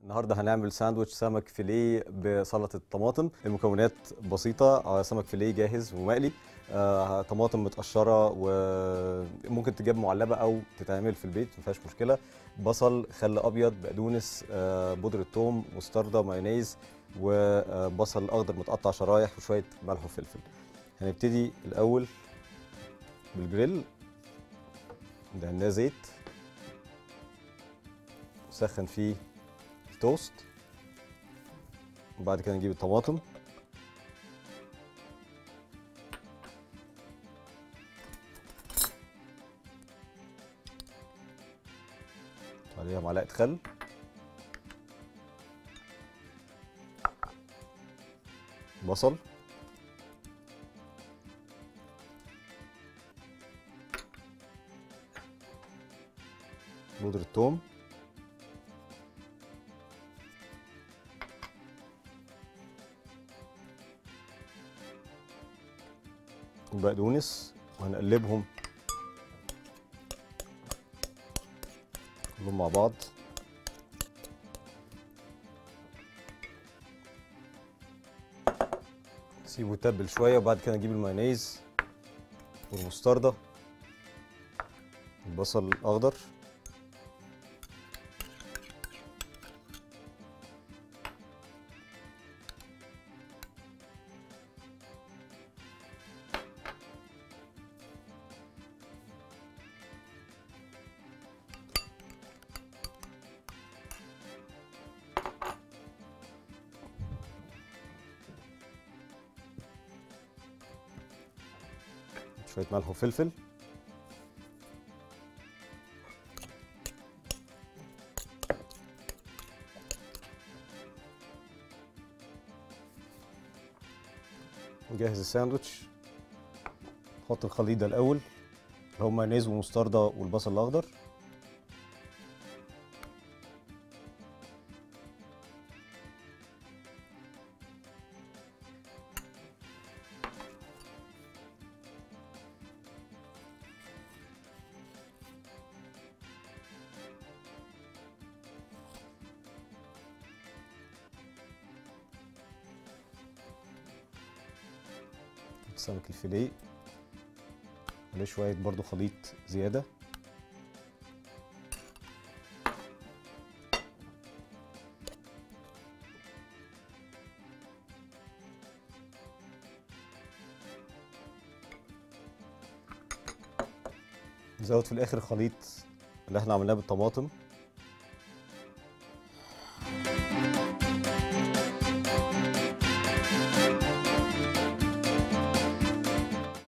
النهارده هنعمل ساندوتش سمك فيليه بسلطه الطماطم المكونات بسيطه آه، سمك فيليه جاهز ومقلي آه، طماطم متقشره وممكن تجيب معلبه او تتعمل في البيت ما فيهاش مشكله بصل خل ابيض بقدونس آه، بودره ثوم مستردة مايونيز وبصل اخضر متقطع شرايح وشويه ملح وفلفل هنبتدي الاول بالجريل دهناه زيت نسخن فيه التوست وبعد كده نجيب الطماطم عليها معلقه خل بصل بودرة ثوم وبقدونس وهنقلبهم كلهم مع بعض نسيبه يتبل شويه وبعد كده نجيب المايونيز والمستردة البصل الاخضر شويه ملح وفلفل نجهز الساندوتش نحط الخليط ده الاول اللي هو مايونيز ومستردة والبصل الاخضر سمك الفيليه عليه شوية برضو خليط زيادة نزود في الآخر الخليط اللي احنا عملناه بالطماطم